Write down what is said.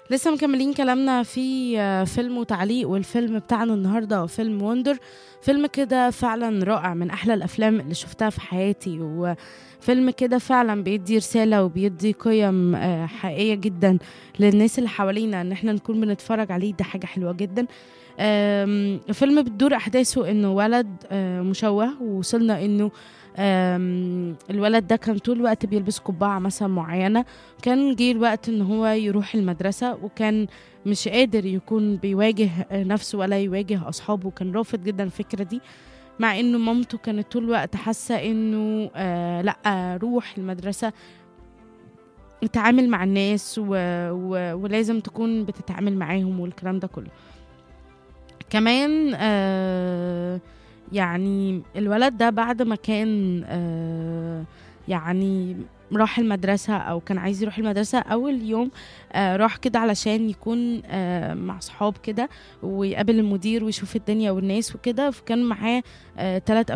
لسه مكملين كلامنا في آه، فيلم وتعليق والفيلم بتاعنا النهارده هو فيلم وندر فيلم كده فعلا رائع من احلى الافلام اللي شفتها في حياتي وفيلم كده فعلا بيدي رساله وبيدي قيم آه، حقيقيه جدا للناس اللي حوالينا ان احنا نكون بنتفرج عليه ده حاجه حلوه جدا آم، الفيلم بتدور احداثه انه ولد آه، مشوه ووصلنا انه آم، الولد ده كان طول الوقت بيلبس قبعة مثلا معينة كان جه الوقت ان هو يروح المدرسة وكان مش قادر يكون بيواجه نفسه ولا يواجه اصحابه كان رافض جدا الفكرة دي مع انه مامته كانت طول الوقت حاسة انه آه لا روح المدرسة اتعامل مع الناس و... و... ولازم تكون بتتعامل معاهم والكلام ده كله كمان آه يعني الولد ده بعد ما كان آه يعني راح المدرسة أو كان عايز يروح المدرسة أول يوم آه راح كده علشان يكون آه مع صحاب كده ويقابل المدير ويشوف الدنيا والناس وكده فكان معاه آه تلات